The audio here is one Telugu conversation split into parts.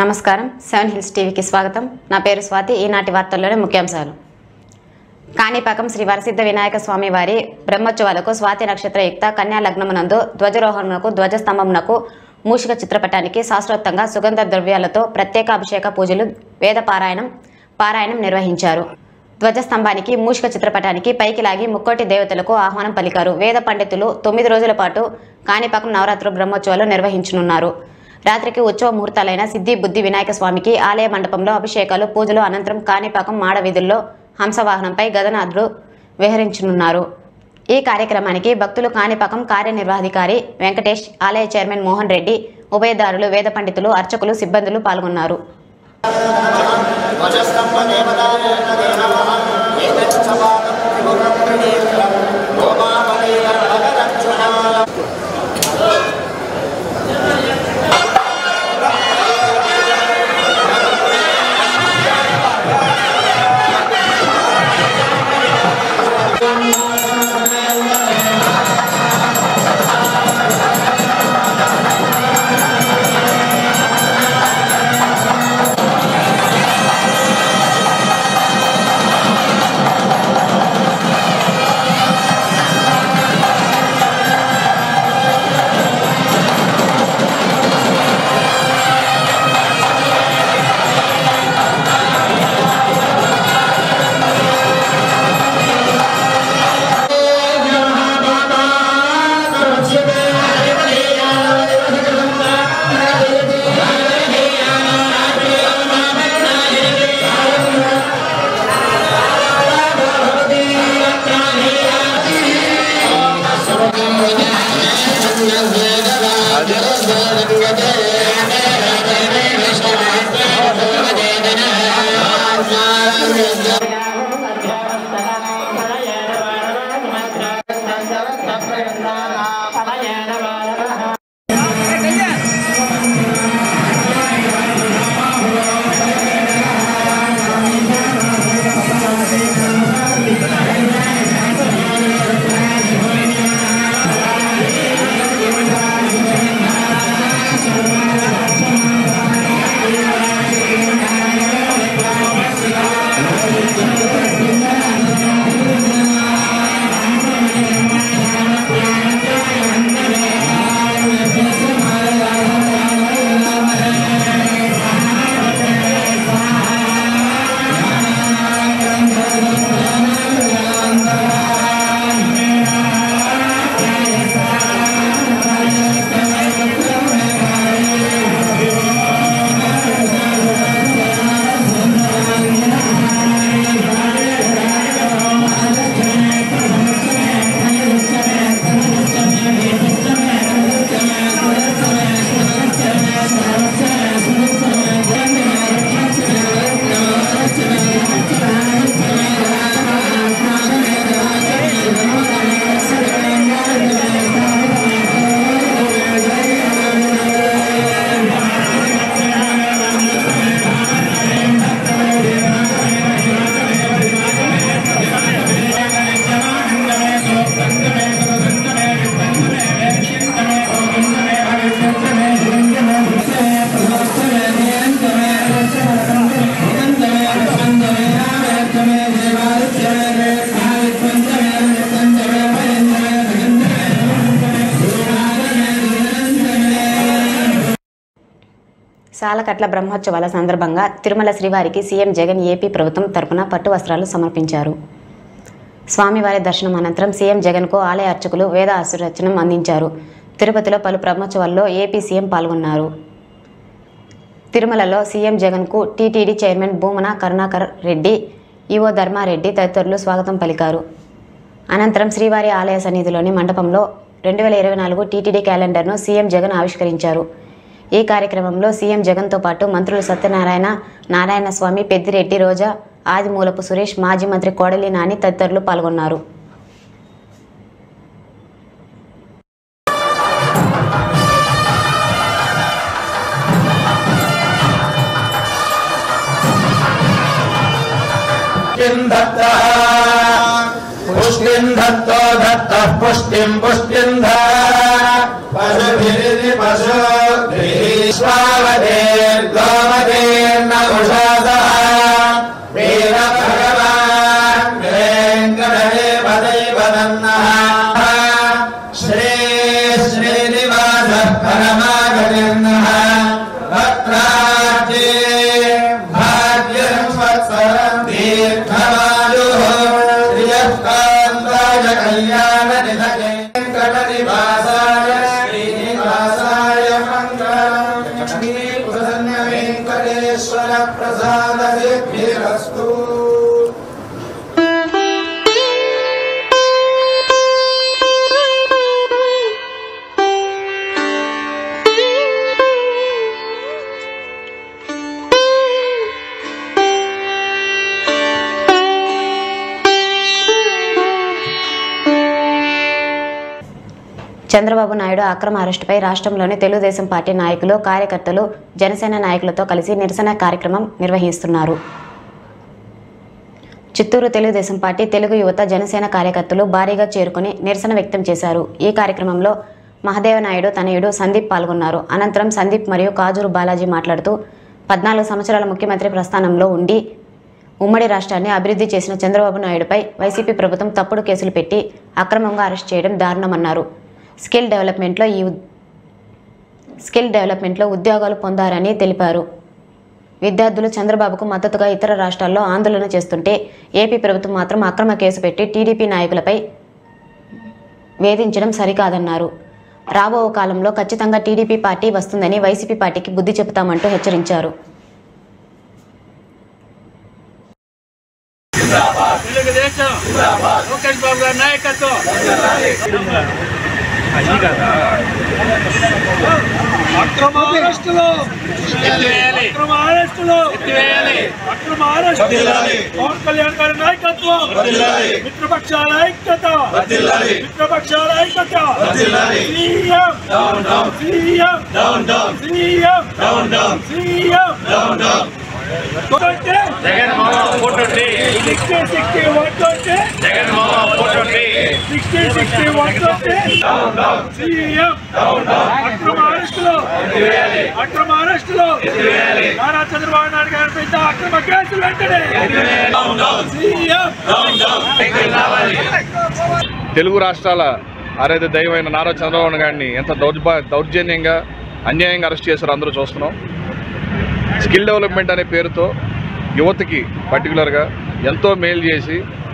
నమస్కారం సెవెన్ హిల్స్ టీవీకి స్వాగతం నా పేరు స్వాతి ఈనాటి వార్తల్లోని ముఖ్యాంశాలు కాణిపాకం శ్రీ వరసిద్ధ వినాయక స్వామి వారి బ్రహ్మోత్సవాలకు స్వాతి నక్షత్ర యుక్త కన్యా లగ్నమునందు ధ్వజారోహణకు ధ్వజస్తంభమునకు మూషిక చిత్రపటానికి శాస్త్రోక్తంగా సుగంధ ద్రవ్యాలతో ప్రత్యేక అభిషేక పూజలు వేద పారాయణం పారాయణం నిర్వహించారు ధ్వజస్తంభానికి మూషిక చిత్రపటానికి పైకి లాగి ముక్కోటి దేవతలకు ఆహ్వానం పలికారు వేద పండితులు తొమ్మిది రోజుల పాటు కాణిపాకం నవరాత్రుల బ్రహ్మోత్సవాలు నిర్వహించనున్నారు రాత్రికి ఉత్సవ ముహూర్తాలైన సిద్ధి బుద్ధి వినాయక స్వామికి ఆలయ మండపంలో అభిషేకాలు పూజలు అనంతరం కాణిపాకం మాడ వీధుల్లో హంసవాహనంపై గదనాథుడు విహరించనున్నారు ఈ కార్యక్రమానికి భక్తులు కాణిపాకం కార్యనిర్వహణాధికారి వెంకటేష్ ఆలయ చైర్మన్ మోహన్ రెడ్డి ఉభయదారులు వేద పండితులు అర్చకులు సిబ్బందులు పాల్గొన్నారు సాలకట్ల బ్రహ్మోత్సవాల సందర్భంగా తిరుమల శ్రీవారికి సీఎం జగన్ ఏపీ ప్రభుత్వం తరపున పట్టు వస్త్రాలు సమర్పించారు స్వామివారి దర్శనం అనంతరం సీఎం జగన్కు ఆలయ అర్చకులు వేద ఆశీర్వచనం అందించారు తిరుపతిలో పలు బ్రహ్మోత్సవాల్లో ఏపీ సీఎం పాల్గొన్నారు తిరుమలలో సీఎం జగన్కు TTD chairman Bhumana Karunakar Reddy EO Dharmareddy తదితరులు స్వాగతం పలికారు అనంతరం శ్రీవారి ఆలయ సన్నిధిలోని మండపంలో రెండు వేల ఇరవై నాలుగు టీటీడీ క్యాలెండర్ను సీఎం జగన్ ఆవిష్కరించారు ఈ కార్యక్రమంలో సీఎం జగన్తో పాటు మంత్రులు సత్యనారాయణ నారాయణ స్వామి పెద్దిరెడ్డి రోజా ఆదిమూలపు సురేష్ మాజీ మంత్రి కోడలి నాని తదితరులు పాల్గొన్నారు पुष्टिम् दत्तः पुष्टिम् दत्तो दत्तः पुष्टिम् पुष्टिम् ध पशुभिरिति पशुभिः स्वावदेर्गोमते చంద్రబాబు నాయుడు అక్రమ అరెస్టుపై రాష్ట్రంలోని తెలుగుదేశం పార్టీ నాయకులు కార్యకర్తలు జనసేన నాయకులతో కలిసి నిరసన కార్యక్రమం నిర్వహిస్తున్నారు చిత్తూరు తెలుగుదేశం పార్టీ తెలుగు యువత జనసేన కార్యకర్తలు భారీగా చేరుకుని నిరసన వ్యక్తం చేశారు ఈ కార్యక్రమంలో మహదేవ నాయుడు తనయుడు సందీప్ పాల్గొన్నారు అనంతరం సందీప్ మరియు కాజూరు బాలాజీ మాట్లాడుతూ పద్నాలుగు సంవత్సరాల ముఖ్యమంత్రి ప్రస్థానంలో ఉండి ఉమ్మడి రాష్ట్రాన్ని అభివృద్ధి చేసిన చంద్రబాబు నాయుడుపై వైసీపీ ప్రభుత్వం తప్పుడు కేసులు పెట్టి అక్రమంగా అరెస్ట్ చేయడం దారుణమన్నారు స్కిల్ డెవలప్మెంట్లో ఈ ఉద్- స్కిల్ డెవలప్మెంట్లో ఉద్యోగాలు పొందారని తెలిపారు విద్యార్థులు చంద్రబాబుకు మద్దతుగా ఇతర రాష్ట్రాల్లో ఆందోళన చేస్తుంటే ఏపీ ప్రభుత్వం మాత్రం అక్రమ కేసు పెట్టి టీడీపీ నాయకులపై వేధించడం సరికాదన్నారు రాబో కాలంలో ఖచ్చితంగా టీడీపీ పార్టీ వస్తుందని వైసీపీ పార్టీకి బుద్ధి చెబుతామంటూ హెచ్చరించారు తెలుగుదేశం లోకేష్ బాబు గారి నాయకత్వం అక్రమ అరెస్టులు అక్రమ అరెస్టులు అక్రమ అరెస్టులు పవన్ కళ్యాణ్ గారి నాయకత్వం మిత్రపక్షాల ఐక్యత మిత్రపక్షాల ఐక్యత సీఎం సీఎం సీఎం సీఎం కొట్టండి జగన్మోహన్ ఫోటోటి sixty sixty one twenty Jaganmohan ఫోటోటి sixty sixty one twenty CM అక్రమ అరెస్టులు అక్రమ అరెస్టులు నారా చంద్రబాబు నాయుడు గారి మీద అక్రమ కేసులు వెంటనే సీఎం తెలుగు రాష్ట్రాల ఆరాధ్య దైవమైన నారా చంద్రబాబు గారిని ఎంత దౌర్భా దౌర్జన్యంగా అన్యాయంగా అరెస్ట్ చేశారో అందరూ చూస్తున్నాం స్కిల్ డెవలప్మెంట్ అనే పేరుతో యువతకి పర్టికులర్గా ఎంతో మేలు చేసి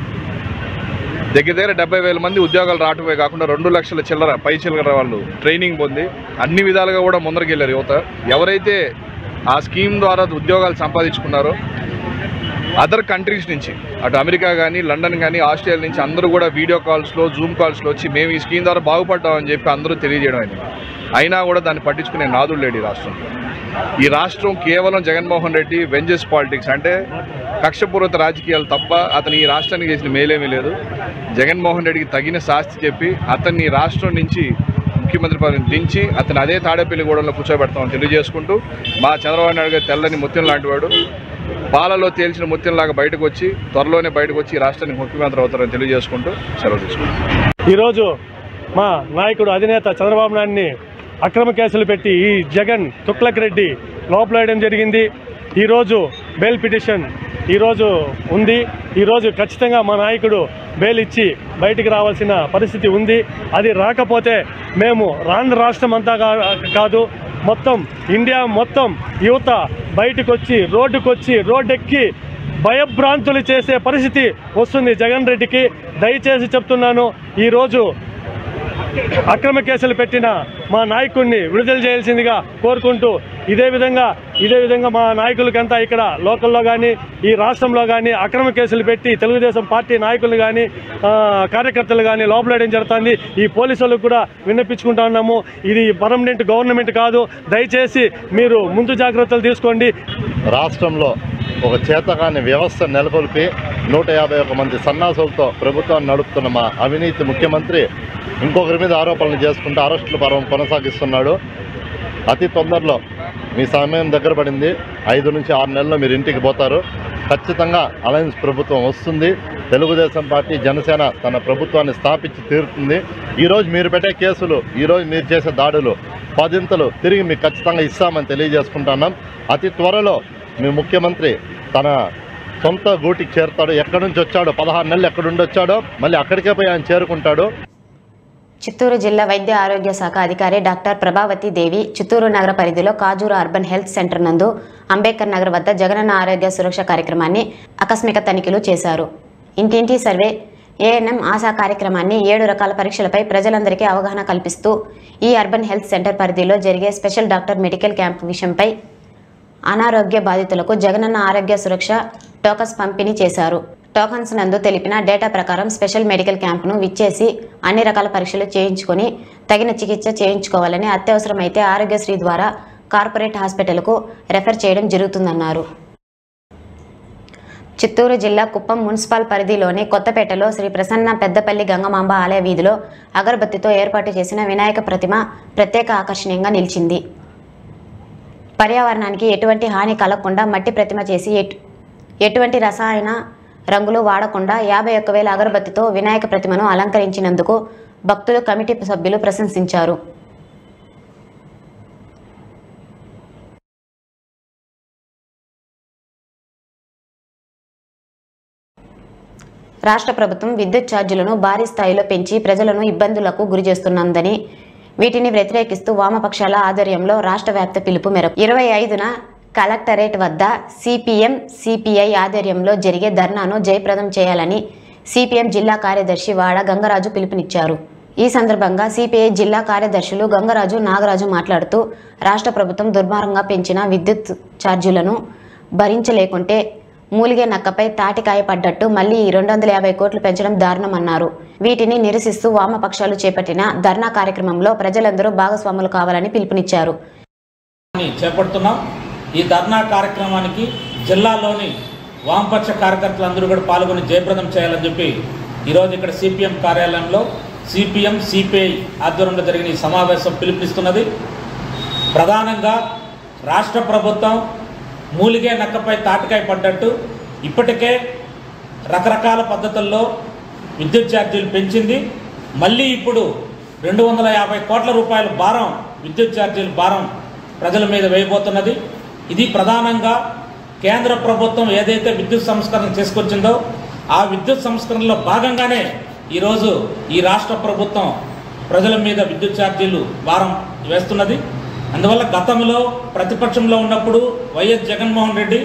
దగ్గర దగ్గర డెబ్బై వేల మంది ఉద్యోగాలు రావటమే కాకుండా రెండు లక్షల చిల్లర పై చిల్లర వాళ్ళు ట్రైనింగ్ పొంది అన్ని విధాలుగా కూడా ముందరకెళ్ళారు యువత ఎవరైతే ఆ స్కీమ్ ద్వారా ఉద్యోగాలు సంపాదించుకున్నారో అదర్ కంట్రీస్ నుంచి అటు అమెరికా కానీ లండన్ కానీ ఆస్ట్రేలియా నుంచి అందరూ కూడా వీడియో కాల్స్లో జూమ్ కాల్స్లో వచ్చి మేము ఈ స్కీమ్ ద్వారా బాగుపడ్డామని చెప్పి అందరూ తెలియజేయడం అయింది అయినా కూడా దాన్ని పట్టించుకునే నాదుడు లేడు ఈ రాష్ట్రంలో ఈ రాష్ట్రం కేవలం జగన్మోహన్ రెడ్డి వెంజెస్ పాలిటిక్స్ అంటే కక్షపూర్వత రాజకీయాలు తప్ప అతను ఈ రాష్ట్రానికి చేసిన మేలేమీ లేదు జగన్మోహన్ రెడ్డికి తగిన శాస్తి చెప్పి అతన్ని ఈ రాష్ట్రం నుంచి ముఖ్యమంత్రి పదవిని దించి అతను అదే తాడేపల్లిగూడెంలో కూర్చోబెడతామని తెలియజేసుకుంటూ మా చంద్రబాబు నాయుడు గారు తెల్లని ముత్యం లాంటి వాడు పాలలో తేల్చిన ముత్యంలాగా బయటకు వచ్చి త్వరలోనే బయటకు వచ్చి ఈ రాష్ట్రానికి ముఖ్యమంత్రి అవుతారని తెలియజేసుకుంటూ సెలవు తీసుకుంటాం ఈరోజు మా నాయకుడు అధినేత చంద్రబాబు నాయుడిని అక్రమ కేసులు పెట్టి ఈ జగన్ తుక్లక్ రెడ్డి లోపలేయడం జరిగింది ఈరోజు బెయిల్ పిటిషన్ ఈరోజు ఉంది ఈరోజు ఖచ్చితంగా మా నాయకుడు బెయిల్ ఇచ్చి బయటికి రావాల్సిన పరిస్థితి ఉంది అది రాకపోతే మేము రాంధ్ర రాష్ట్రం అంతా కా- కాదు మొత్తం ఇండియా మొత్తం యువత బయటకు వచ్చి రోడ్డుకు వచ్చి రోడ్డెక్కి భయభ్రాంతులు చేసే పరిస్థితి వస్తుంది జగన్ రెడ్డికి దయచేసి చెప్తున్నాను ఈరోజు అక్రమ కేసులు పెట్టిన మా నాయకుడిని విడుదల చేయాల్సిందిగా కోరుకుంటూ ఇదే విధంగా ఇదే విధంగా మా నాయకులకంతా ఇక్కడ లోకల్లో కానీ ఈ రాష్ట్రంలో కానీ అక్రమ కేసులు పెట్టి తెలుగుదేశం పార్టీ నాయకులు కానీ ఆ, కార్యకర్తలు కానీ లోపలేయడం జరుగుతుంది ఈ పోలీసులకు కూడా విన్నపించుకుంటా ఉన్నాము ఇది పర్మనెంట్ గవర్నమెంట్ కాదు దయచేసి మీరు ముందు జాగ్రత్తలు తీసుకోండి రాష్ట్రంలో ఒక చేతకాని వ్యవస్థ నెలకొల్పి నూట యాభై ఒక మంది సన్నాసులతో ప్రభుత్వాన్ని నడుపుతున్న మా అవినీతి ముఖ్యమంత్రి ఇంకొకరి మీద ఆరోపణలు చేసుకుంటూ అరెస్టుల పర్వం కొనసాగిస్తున్నాడు అతి తొందరలో మీ సమయం దగ్గర పడింది ఐదు నుంచి ఆరు నెలల్లో మీరు ఇంటికి పోతారు ఖచ్చితంగా అలయన్స్ ప్రభుత్వం వస్తుంది తెలుగుదేశం పార్టీ జనసేన తన ప్రభుత్వాన్ని స్థాపించి తీరుతుంది ఈరోజు మీరు పెట్టే కేసులు ఈరోజు మీరు చేసే దాడులు పదింతలు తిరిగి మీకు ఖచ్చితంగా ఇస్తామని తెలియజేసుకుంటున్నాం అతి త్వరలో మీ ముఖ్యమంత్రి తన సొంత గూటికి చేరుతాడు ఎక్కడి నుంచి వచ్చాడో పదహారు నెలలు ఎక్కడుండి వచ్చాడో మళ్ళీ అక్కడికే పోయి ఆయన చేరుకుంటాడు చిత్తూరు జిల్లా వైద్య ఆరోగ్య శాఖ అధికారి డాక్టర్ ప్రభావతి దేవి చిత్తూరు నగర పరిధిలో కాజూరు అర్బన్ హెల్త్ సెంటర్ నందు అంబేద్కర్ నగర్ వద్ద జగనన్న ఆరోగ్య సురక్ష కార్యక్రమాన్ని ఆకస్మిక తనిఖీలు చేశారు ఇంటింటి సర్వే ఏఎన్ఎం ఆశా కార్యక్రమాన్ని ఏడు రకాల పరీక్షలపై ప్రజలందరికీ అవగాహన కల్పిస్తూ ఈ అర్బన్ హెల్త్ సెంటర్ పరిధిలో జరిగే స్పెషల్ డాక్టర్ మెడికల్ క్యాంప్ విషయంపై అనారోగ్య బాధితులకు జగనన్న ఆరోగ్య సురక్ష టోకన్స్ పంపిణీ చేశారు టోకన్స్ నందు తెలిపిన డేటా ప్రకారం స్పెషల్ మెడికల్ క్యాంపును విచ్చేసి అన్ని రకాల పరీక్షలు చేయించుకొని తగిన చికిత్స చేయించుకోవాలని అత్యవసరమైతే ఆరోగ్యశ్రీ ద్వారా కార్పొరేట్ హాస్పిటల్కు రెఫర్ చేయడం జరుగుతుందన్నారు చిత్తూరు జిల్లా కుప్పం మున్సిపల్ పరిధిలోని కొత్తపేటలో శ్రీ ప్రసన్న పెద్దపల్లి గంగమాంబ ఆలయ వీధిలో అగరబత్తితో ఏర్పాటు చేసిన వినాయక ప్రతిమ ప్రత్యేక ఆకర్షణీయంగా నిలిచింది పర్యావరణానికి ఎటువంటి హాని కలగకుండా మట్టి ప్రతిమ చేసి ఎటు ఎటువంటి రసాయన రంగులు వాడకుండా యాభై ఒక్క వేల అగరబత్తితో వినాయక ప్రతిమను అలంకరించినందుకు భక్తులు కమిటీ సభ్యులు ప్రశంసించారు రాష్ట్ర ప్రభుత్వం విద్యుత్ ఛార్జీలను భారీ స్థాయిలో పెంచి ప్రజలను ఇబ్బందులకు గురి చేస్తున్నదని వీటిని వ్యతిరేకిస్తూ వామపక్షాల ఆధ్వర్యంలో రాష్ట్ర వ్యాప్త పిలుపు మేరకు ఇరవై ఐదున కలెక్టరేట్ వద్ద సిపిఎం సిపిఐ ఆధ్వర్యంలో జరిగే ధర్నాను జయప్రదం చేయాలని సిపిఎం జిల్లా కార్యదర్శి వాడ గంగరాజు పిలుపునిచ్చారు ఈ సందర్భంగా సిపిఐ జిల్లా కార్యదర్శులు గంగరాజు నాగరాజు మాట్లాడుతూ రాష్ట్ర ప్రభుత్వం దుర్మార్గంగా పెంచిన విద్యుత్ ఛార్జీలను భరించలేకుంటే మూలిగే నక్కపై తాటికాయ పడ్డట్టు మళ్లీ రెండు వందల యాభై కోట్లు పెంచడం దారుణమన్నారు వీటిని నిరసిస్తూ వామపక్షాలు చేపట్టిన ధర్నా కార్యక్రమంలో ప్రజలందరూ భాగస్వాములు కావాలని పిలుపునిచ్చారు ని చేపడుతున్నాం ఈ ధర్నా కార్యక్రమానికి జిల్లాలోని వామపక్ష కార్యకర్తలందరూ కూడా పాల్గొని జయప్రదం చేయాలని చెప్పి ఈరోజు ఇక్కడ సిపిఎం కార్యాలయంలో సిపిఎం సిపిఐ ఆధ్వర్యంలో జరిగిన ఈ సమావేశం పిలుపునిస్తున్నది ప్రధానంగా రాష్ట్ర ప్రభుత్వం మూలిగే నక్కపై తాటికాయ పడ్డట్టు ఇప్పటికే రకరకాల పద్ధతుల్లో విద్యుత్ ఛార్జీలు పెంచింది మళ్ళీ ఇప్పుడు రెండు వందల యాభై కోట్ల రూపాయల భారం విద్యుత్ ఛార్జీల భారం ప్రజల మీద వేయబోతున్నది ఇది ప్రధానంగా కేంద్ర ప్రభుత్వం ఏదైతే విద్యుత్ సంస్కరణ చేసుకొచ్చిందో ఆ విద్యుత్ సంస్కరణలో భాగంగానే ఈరోజు ఈ రాష్ట్ర ప్రభుత్వం ప్రజల మీద విద్యుత్ ఛార్జీలు భారం వేస్తున్నది అందువల్ల గతంలో ప్రతిపక్షంలో ఉన్నప్పుడు వైఎస్ జగన్మోహన్ రెడ్డి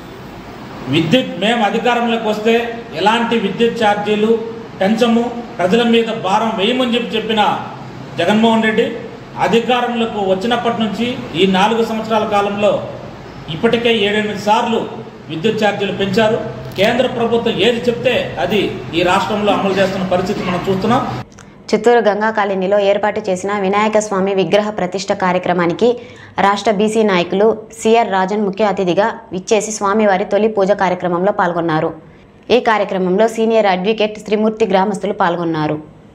విద్యుత్ మేము అధికారంలోకి వస్తే ఎలాంటి విద్యుత్ ఛార్జీలు పెంచము ప్రజల మీద భారం వేయమని చెప్పి చెప్పిన జగన్మోహన్ రెడ్డి అధికారంలోకి వచ్చినప్పటి నుంచి ఈ నాలుగు సంవత్సరాల కాలంలో ఇప్పటికే ఏడెనిమిది సార్లు విద్యుత్ ఛార్జీలు పెంచారు కేంద్ర ప్రభుత్వం ఏది చెప్తే అది ఈ రాష్ట్రంలో అమలు చేస్తున్న పరిస్థితి మనం చూస్తున్నాం చిత్తూరు గంగా కాలనీలో ఏర్పాటు చేసిన వినాయక స్వామి విగ్రహ ప్రతిష్ట కార్యక్రమానికి రాష్ట్ర బీసీ నాయకులు సిఆర్ రాజన్ ముఖ్య అతిథిగా విచ్చేసి స్వామివారి తొలి పూజ కార్యక్రమంలో పాల్గొన్నారు ఈ కార్యక్రమంలో సీనియర్ అడ్వకేట్ శ్రీమూర్తి గ్రామస్తులు పాల్గొన్నారు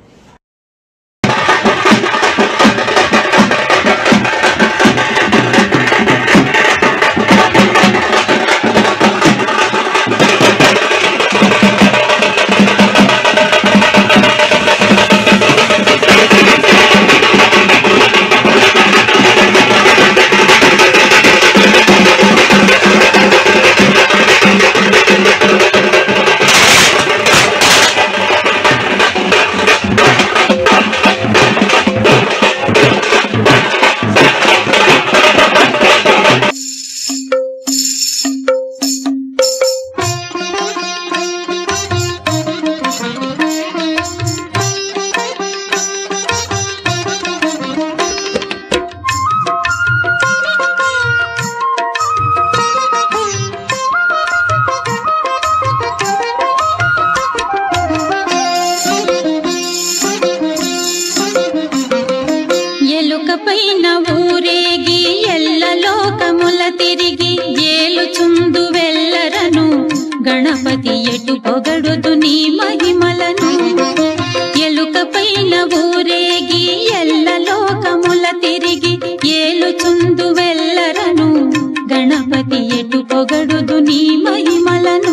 ఎలుక పైన ఊరేగి ఎల్ల లోకముల తిరిగి ఏలుచుందు వెళ్ళరను గణపతి ఎటు పొగడుదు నీ మహిమలను ఎలుక పైన ఊరేగి ఎల్ల లోకముల తిరిగి ఏలుచుందు వెళ్ళరను గణపతి ఎటు పొగడుదు నీ మహిమలను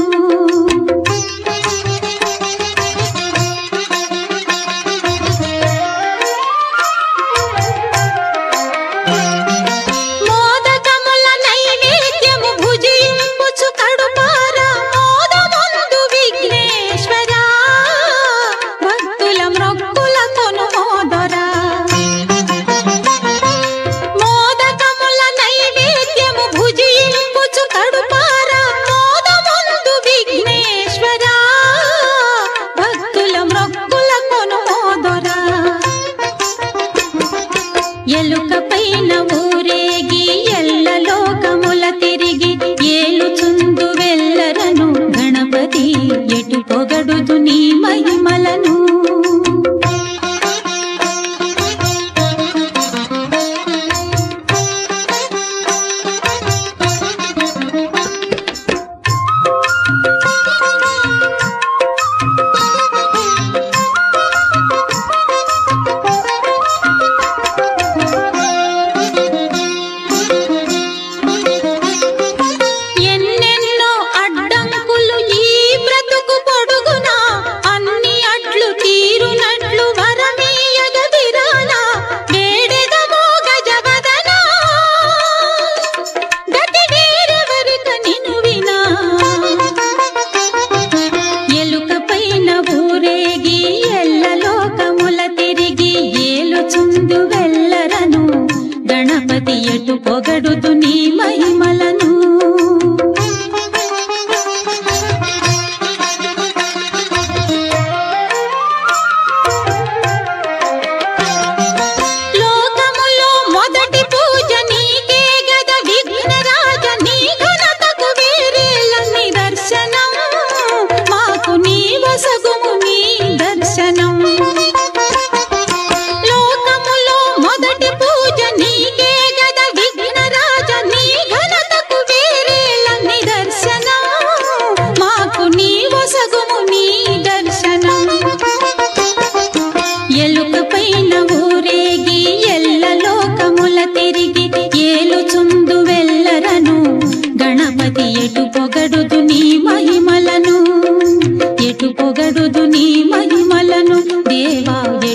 మోదకముల నైవేద్యము భుజింపుచు కడుపార మోదముందు విఘ్నేశ్వర భక్తుల మ్రొక్కుల కొను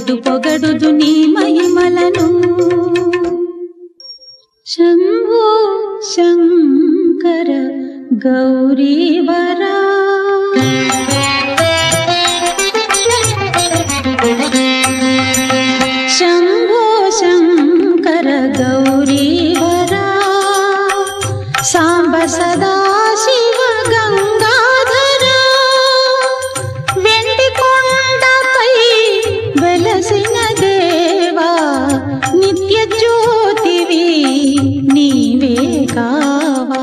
నేడు పొగడుదు నీ మహిమలను శంభో శంకర గౌరీవరా శంభో శంకర గౌరీవరా సాంబ సదా శివ గంగాధర వెండి కొండపై వెలసిన దేవా నిత్య జ్యోతివి నీవే కావా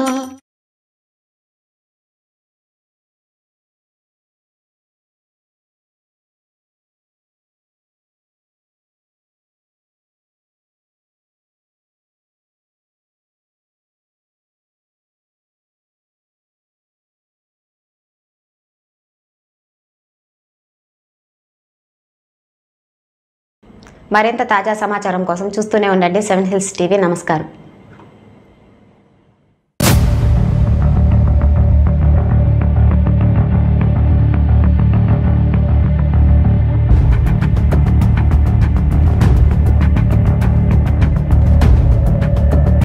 మరింత తాజా సమాచారం కోసం చూస్తూనే ఉండండి సెవెన్ హిల్స్ టీవీ నమస్కారం